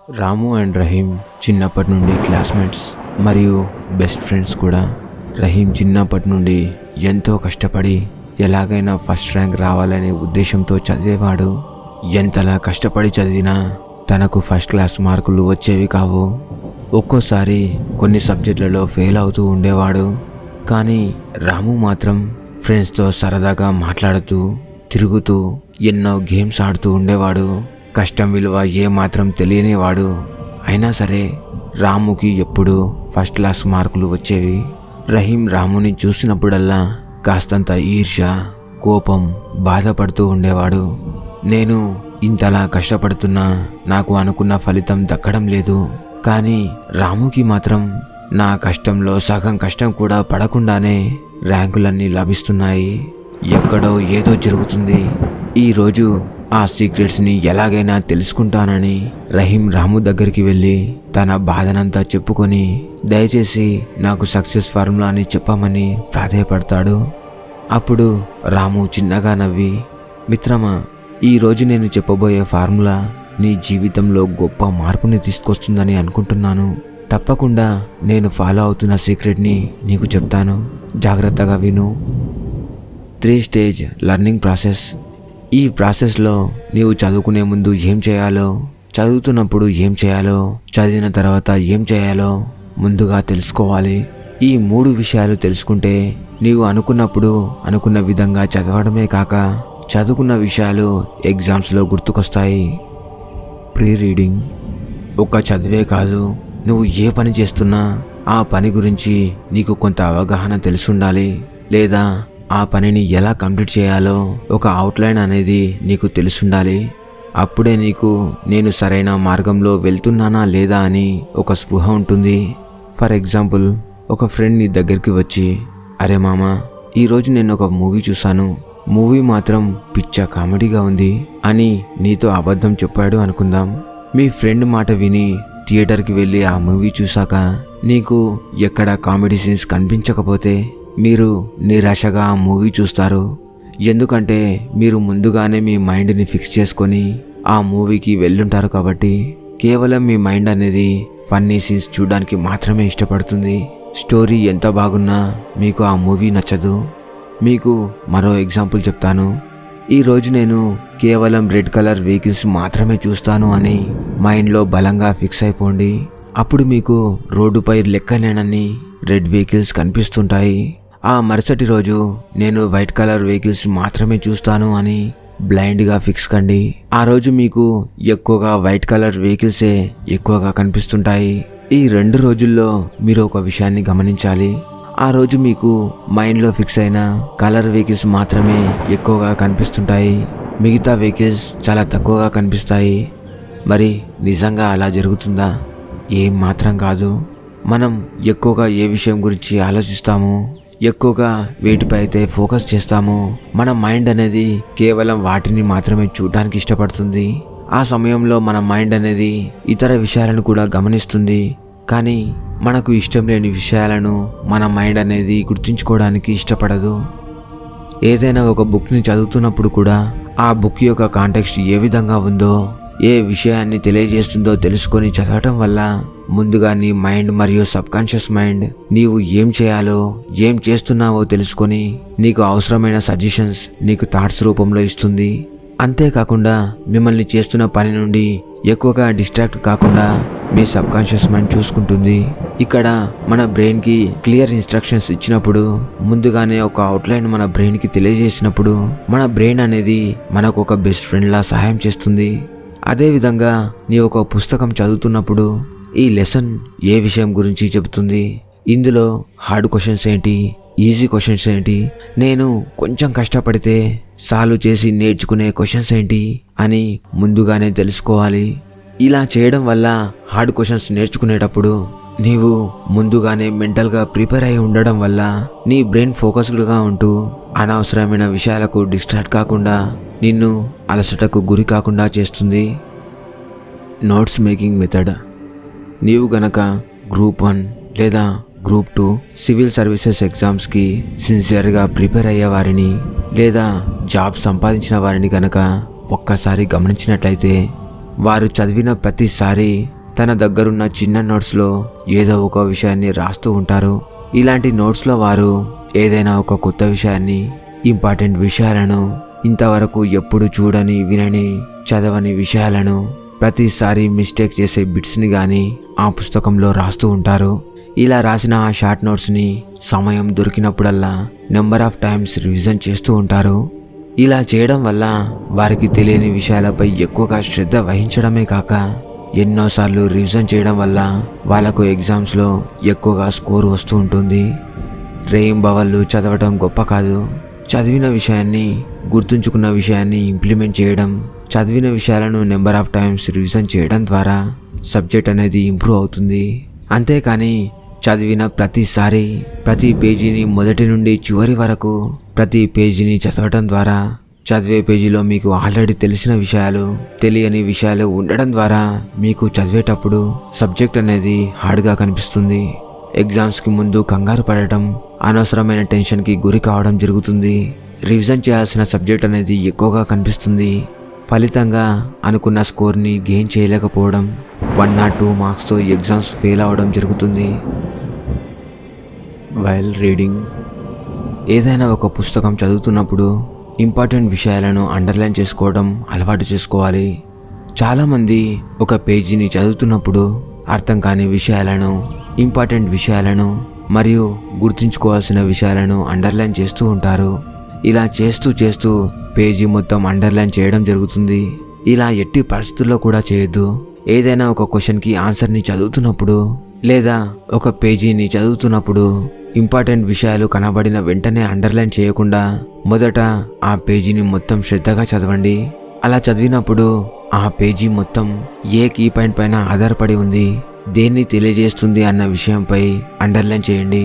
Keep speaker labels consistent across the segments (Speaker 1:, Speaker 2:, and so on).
Speaker 1: రాము and Rahim చిన్నప్పటి నుండి classmates మరియు బెస్ట్ ఫ్రెండ్స్ కూడా రహీం చిన్నప్పటి నుండి ఎంతో కష్టపడి ఎలాగైనా ఫస్ట్ ర్యాంక్ రావాలనే ఉద్దేశంతో చదివేవాడు ఎంతలా కష్టపడి చదివినా తనకు ఫస్ట్ క్లాస్ మార్కులు వచ్చేవి కావు ఒక్కోసారి కొన్ని సబ్జెక్టులలో ఫెయిల్ అవుతూ ఉండేవాడు కానీ రాము మాత్రం ఫ్రెండ్స్తో సరదాగా మాట్లాడుతూ తిరుగుతూ ఎన్నో గేమ్స్ ఆడుతూ ఉండేవాడు కష్టం విలువ ఏమాత్రం తెలియనివాడు అయినా సరే రాముకి ఎప్పుడూ ఫస్ట్ క్లాస్ మార్కులు వచ్చేవి రహీం రాముని చూసినప్పుడల్లా కాస్తంత ఈర్ష కోపం బాధపడుతూ ఉండేవాడు నేను ఇంతలా కష్టపడుతున్నా నాకు అనుకున్న ఫలితం దక్కడం లేదు కానీ రాముకి మాత్రం నా కష్టంలో సగం కష్టం కూడా పడకుండానే ర్యాంకులన్నీ లభిస్తున్నాయి ఎక్కడో ఏదో జరుగుతుంది ఈరోజు ఆ సీక్రెట్స్ని ఎలాగైనా తెలుసుకుంటానని రహీం రాము దగ్గరికి వెళ్ళి తన బాధనంతా చెప్పుకొని దయచేసి నాకు సక్సెస్ ఫార్ములాని చెప్పమని ప్రాధేయపడతాడు అప్పుడు రాము చిన్నగా నవ్వి మిత్రమా ఈరోజు నేను చెప్పబోయే ఫార్ములా నీ జీవితంలో గొప్ప మార్పుని తీసుకొస్తుందని అనుకుంటున్నాను తప్పకుండా నేను ఫాలో అవుతున్న సీక్రెట్ని నీకు చెప్తాను జాగ్రత్తగా విను త్రీ స్టేజ్ లర్నింగ్ ప్రాసెస్ ఈ ప్రాసెస్లో నీవు చదువుకునే ముందు ఏం చేయాలో చదువుతున్నప్పుడు ఏం చేయాలో చదివిన తర్వాత ఏం చేయాలో ముందుగా తెలుసుకోవాలి ఈ మూడు విషయాలు తెలుసుకుంటే నీవు అనుకున్నప్పుడు అనుకున్న విధంగా చదవడమే కాక చదువుకున్న విషయాలు ఎగ్జామ్స్లో గుర్తుకొస్తాయి ప్రీ రీడింగ్ ఒక్క చదివే కాదు నువ్వు ఏ పని చేస్తున్నా ఆ పని గురించి నీకు కొంత అవగాహన తెలిసుండాలి లేదా ఆ పనిని ఎలా కంప్లీట్ చేయాలో ఒక అవుట్లైన్ అనేది నీకు తెలుసుండాలి అప్పుడే నీకు నేను సరైన మార్గంలో వెళ్తున్నానా లేదా అని ఒక స్పృహ ఉంటుంది ఫర్ ఎగ్జాంపుల్ ఒక ఫ్రెండ్ నీ దగ్గరికి వచ్చి అరే మామ ఈరోజు నేను ఒక మూవీ చూశాను మూవీ మాత్రం పిచ్చ కామెడీగా ఉంది అని నీతో అబద్ధం చెప్పాడు అనుకుందాం మీ ఫ్రెండ్ మాట విని థియేటర్కి వెళ్ళి ఆ మూవీ చూశాక నీకు ఎక్కడ కామెడీ సీన్స్ కనిపించకపోతే మీరు నిరాశగా ఆ మూవీ చూస్తారు ఎందుకంటే మీరు ముందుగానే మీ మైండ్ని ఫిక్స్ చేసుకొని ఆ మూవీకి వెళ్ళుంటారు కాబట్టి కేవలం మీ మైండ్ అనేది ఫన్నీ సీన్స్ చూడడానికి మాత్రమే ఇష్టపడుతుంది స్టోరీ ఎంత బాగున్నా మీకు ఆ మూవీ నచ్చదు మీకు మరో ఎగ్జాంపుల్ చెప్తాను ఈరోజు నేను కేవలం రెడ్ కలర్ వెహికల్స్ మాత్రమే చూస్తాను అని మైండ్లో బలంగా ఫిక్స్ అయిపోండి అప్పుడు మీకు రోడ్డుపై లెక్కలేనన్ని రెడ్ వెహికల్స్ కనిపిస్తుంటాయి ఆ మరుసటి రోజు నేను వైట్ కలర్ వెహికల్స్ మాత్రమే చూస్తాను అని బ్లైండ్గా ఫిక్స్ కండి ఆ రోజు మీకు ఎక్కువగా వైట్ కలర్ వెహికల్సే ఎక్కువగా కనిపిస్తుంటాయి ఈ రెండు రోజుల్లో మీరు ఒక విషయాన్ని గమనించాలి ఆ రోజు మీకు మైండ్లో ఫిక్స్ అయిన కలర్ వెహికల్స్ మాత్రమే ఎక్కువగా కనిపిస్తుంటాయి మిగతా వెహికల్స్ చాలా తక్కువగా కనిపిస్తాయి మరి నిజంగా అలా జరుగుతుందా ఏం మాత్రం కాదు మనం ఎక్కువగా ఏ విషయం గురించి ఆలోచిస్తామో ఎక్కువగా వేటిపై అయితే ఫోకస్ చేస్తామో మన మైండ్ అనేది కేవలం వాటిని మాత్రమే చూడడానికి ఇష్టపడుతుంది ఆ సమయంలో మన మైండ్ అనేది ఇతర విషయాలను కూడా గమనిస్తుంది కానీ మనకు ఇష్టం లేని విషయాలను మన మైండ్ అనేది గుర్తుంచుకోవడానికి ఇష్టపడదు ఏదైనా ఒక బుక్ని చదువుతున్నప్పుడు కూడా ఆ బుక్ యొక్క కాంటెక్స్ట్ ఏ విధంగా ఉందో ఏ విషయాన్ని తెలియజేస్తుందో తెలుసుకొని చదవటం వల్ల ముందుగా నీ మైండ్ మరియు సబ్కాన్షియస్ మైండ్ నీవు ఏం చేయాలో ఏం చేస్తున్నావో తెలుసుకొని నీకు అవసరమైన సజెషన్స్ నీకు థాట్స్ రూపంలో ఇస్తుంది అంతేకాకుండా మిమ్మల్ని చేస్తున్న పని నుండి ఎక్కువగా డిస్ట్రాక్ట్ కాకుండా మీ సబ్కాన్షియస్ మైండ్ చూసుకుంటుంది ఇక్కడ మన బ్రెయిన్కి క్లియర్ ఇన్స్ట్రక్షన్స్ ఇచ్చినప్పుడు ముందుగానే ఒక అవుట్లైన్ మన బ్రెయిన్కి తెలియజేసినప్పుడు మన బ్రెయిన్ అనేది మనకు ఒక బెస్ట్ ఫ్రెండ్లా సహాయం చేస్తుంది అదేవిధంగా నీ ఒక పుస్తకం చదువుతున్నప్పుడు ఈ లెసన్ ఏ విషయం గురించి చెబుతుంది ఇందులో హార్డ్ క్వశ్చన్స్ ఏంటి ఈజీ క్వశ్చన్స్ ఏంటి నేను కొంచెం కష్టపడితే సాల్వ్ చేసి నేర్చుకునే క్వశ్చన్స్ ఏంటి అని ముందుగానే తెలుసుకోవాలి ఇలా చేయడం వల్ల హార్డ్ క్వశ్చన్స్ నేర్చుకునేటప్పుడు నీవు ముందుగానే మెంటల్గా ప్రిపేర్ అయి ఉండడం వల్ల నీ బ్రెయిన్ ఫోకస్డ్గా ఉంటూ అనవసరమైన విషయాలకు డిస్ట్రాక్ట్ కాకుండా నిన్ను అలసటకు గురి కాకుండా చేస్తుంది నోట్స్ మేకింగ్ మెథడ్ నీవు గనక గ్రూప్ వన్ లేదా గ్రూప్ టూ సివిల్ సర్వీసెస్ ఎగ్జామ్స్కి సిన్సియర్గా ప్రిపేర్ అయ్యే వారిని లేదా జాబ్ సంపాదించిన వారిని గనక ఒక్కసారి గమనించినట్లయితే వారు చదివిన ప్రతిసారి తన దగ్గరున్న చిన్న నోట్స్లో ఏదో ఒక విషయాన్ని రాస్తూ ఉంటారు ఇలాంటి నోట్స్లో వారు ఏదైనా ఒక కొత్త విషయాన్ని ఇంపార్టెంట్ విషయాలను ఇంతవరకు ఎప్పుడు చూడని వినని చదవని విషయాలను ప్రతిసారి మిస్టేక్ చేసే బిట్స్ని కానీ ఆ పుస్తకంలో రాస్తూ ఉంటారు ఇలా రాసిన ఆ షార్ట్ నోట్స్ని సమయం దొరికినప్పుడల్లా నెంబర్ ఆఫ్ టైమ్స్ రివిజన్ చేస్తూ ఉంటారు ఇలా చేయడం వల్ల వారికి తెలియని విషయాలపై ఎక్కువగా శ్రద్ధ వహించడమే కాక ఎన్నోసార్లు రివిజన్ చేయడం వల్ల వాళ్ళకు ఎగ్జామ్స్లో ఎక్కువగా స్కోర్ వస్తూ ఉంటుంది రేయింబవళ్ళు చదవడం గొప్ప కాదు చదివిన విషయాన్ని గుర్తుంచుకున్న విషయాన్ని ఇంప్లిమెంట్ చేయడం చదివిన విషయాలను నెంబర్ ఆఫ్ టైమ్స్ రివిజన్ చేయడం ద్వారా సబ్జెక్ట్ అనేది ఇంప్రూవ్ అవుతుంది అంతేకాని చదివిన ప్రతిసారి ప్రతి పేజీని మొదటి నుండి చివరి వరకు ప్రతి పేజీని చదవడం ద్వారా చదివే పేజీలో మీకు ఆల్రెడీ తెలిసిన విషయాలు తెలియని విషయాలు ఉండడం ద్వారా మీకు చదివేటప్పుడు సబ్జెక్ట్ అనేది హార్డ్గా కనిపిస్తుంది ఎగ్జామ్స్కి ముందు కంగారు పడటం అనవసరమైన టెన్షన్కి గురి కావడం జరుగుతుంది రివిజన్ చేయాల్సిన సబ్జెక్ట్ అనేది ఎక్కువగా కనిపిస్తుంది ఫలితంగా అనుకున్న స్కోర్ని గెయిన్ చేయలేకపోవడం వన్ నాట్ టూ మార్క్స్తో ఎగ్జామ్స్ ఫెయిల్ అవ్వడం జరుగుతుంది వైల్ రీడింగ్ ఏదైనా ఒక పుస్తకం చదువుతున్నప్పుడు ఇంపార్టెంట్ విషయాలను అండర్లైన్ చేసుకోవడం అలవాటు చేసుకోవాలి చాలామంది ఒక పేజీని చదువుతున్నప్పుడు అర్థం కాని విషయాలను ఇంపార్టెంట్ విషయాలను మరియు గుర్తుంచుకోవాల్సిన విషయాలను అండర్లైన్ చేస్తూ ఉంటారు ఇలా చేస్తూ చేస్తూ పేజీ మొత్తం అండర్లైన్ చేయడం జరుగుతుంది ఇలా ఎట్టి పరిస్థితుల్లో కూడా చేయొద్దు ఏదైనా ఒక క్వశ్చన్కి ఆన్సర్ని చదువుతున్నప్పుడు లేదా ఒక పేజీని చదువుతున్నప్పుడు ఇంపార్టెంట్ విషయాలు కనబడిన వెంటనే అండర్లైన్ చేయకుండా మొదట ఆ పేజీని మొత్తం శ్రద్ధగా చదవండి అలా చదివినప్పుడు ఆ పేజీ మొత్తం ఏ కీ పాయింట్ పైన ఆధారపడి ఉంది దేన్ని తెలియజేస్తుంది అన్న విషయంపై అండర్లైన్ చేయండి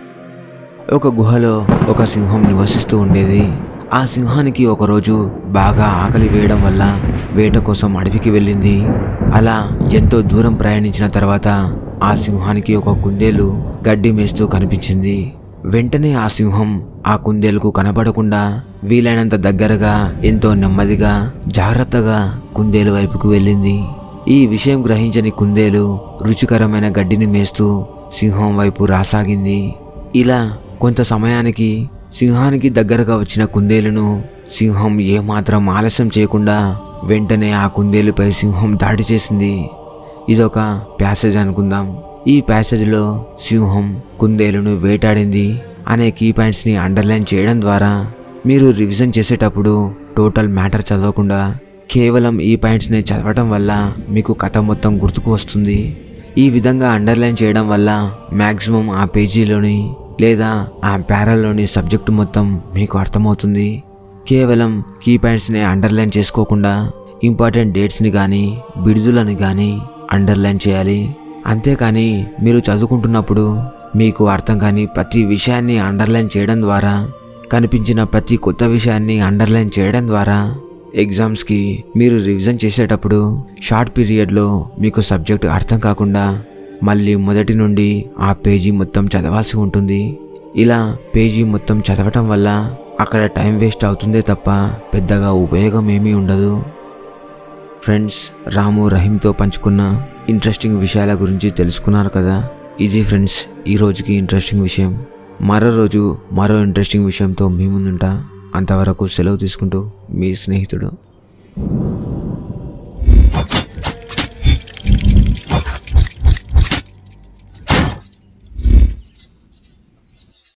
Speaker 1: ఒక గుహలో ఒక సింహం నివసిస్తూ ఉండేది ఆ సింహానికి ఒకరోజు బాగా ఆకలి వేయడం వల్ల వేట కోసం అడవికి వెళ్ళింది అలా ఎంతో దూరం ప్రయాణించిన తర్వాత ఆ సింహానికి ఒక కుందేలు గడ్డి మేస్తూ కనిపించింది వెంటనే ఆ సింహం ఆ కుందేలుకు కనబడకుండా వీలైనంత దగ్గరగా ఎంతో నెమ్మదిగా జాగ్రత్తగా కుందేలు వైపుకు వెళ్ళింది ఈ విషయం గ్రహించని కుందేలు రుచికరమైన గడ్డిని మేస్తూ సింహం వైపు రాసాగింది ఇలా కొంత సమయానికి సింహానికి దగ్గరగా వచ్చిన కుందేలును సింహం ఏమాత్రం ఆలస్యం చేయకుండా వెంటనే ఆ కుందేలుపై సింహం దాడి చేసింది ఇదొక ప్యాసేజ్ అనుకుందాం ఈ ప్యాసేజ్లో సింహం కుందేలును వేటాడింది అనే కీ పాయింట్స్ని అండర్లైన్ చేయడం ద్వారా మీరు రివిజన్ చేసేటప్పుడు టోటల్ మ్యాటర్ చదవకుండా కేవలం ఈ పాయింట్స్ని చదవటం వల్ల మీకు కథ మొత్తం గుర్తుకు వస్తుంది ఈ విధంగా అండర్లైన్ చేయడం వల్ల మ్యాక్సిమం ఆ పేజీలోని లేదా ఆ ప్యారాలోని సబ్జెక్టు మొత్తం మీకు అర్థమవుతుంది కేవలం కీ పాయింట్స్ని అండర్లైన్ చేసుకోకుండా ఇంపార్టెంట్ డేట్స్ని కానీ బిడుదలని కానీ అండర్లైన్ చేయాలి అంతేకాని మీరు చదువుకుంటున్నప్పుడు మీకు అర్థం కాని ప్రతి విషయాన్ని అండర్లైన్ చేయడం ద్వారా కనిపించిన ప్రతి కొత్త విషయాన్ని అండర్లైన్ చేయడం ద్వారా ఎగ్జామ్స్కి మీరు రివిజన్ చేసేటప్పుడు షార్ట్ పీరియడ్లో మీకు సబ్జెక్ట్ అర్థం కాకుండా మళ్ళీ మొదటి నుండి ఆ పేజీ మొత్తం చదవాల్సి ఉంటుంది ఇలా పేజీ మొత్తం చదవటం వల్ల అక్కడ టైం వేస్ట్ అవుతుందే తప్ప పెద్దగా ఉపయోగం ఏమీ ఉండదు ఫ్రెండ్స్ రాము రహీంతో పంచుకున్న ఇంట్రెస్టింగ్ విషయాల గురించి తెలుసుకున్నారు కదా ఇది ఫ్రెండ్స్ ఈ రోజుకి ఇంట్రెస్టింగ్ విషయం మరో రోజు మరో ఇంట్రెస్టింగ్ విషయంతో మీ ముందుంటా అంతవరకు సెలవు తీసుకుంటూ మీ స్నేహితుడు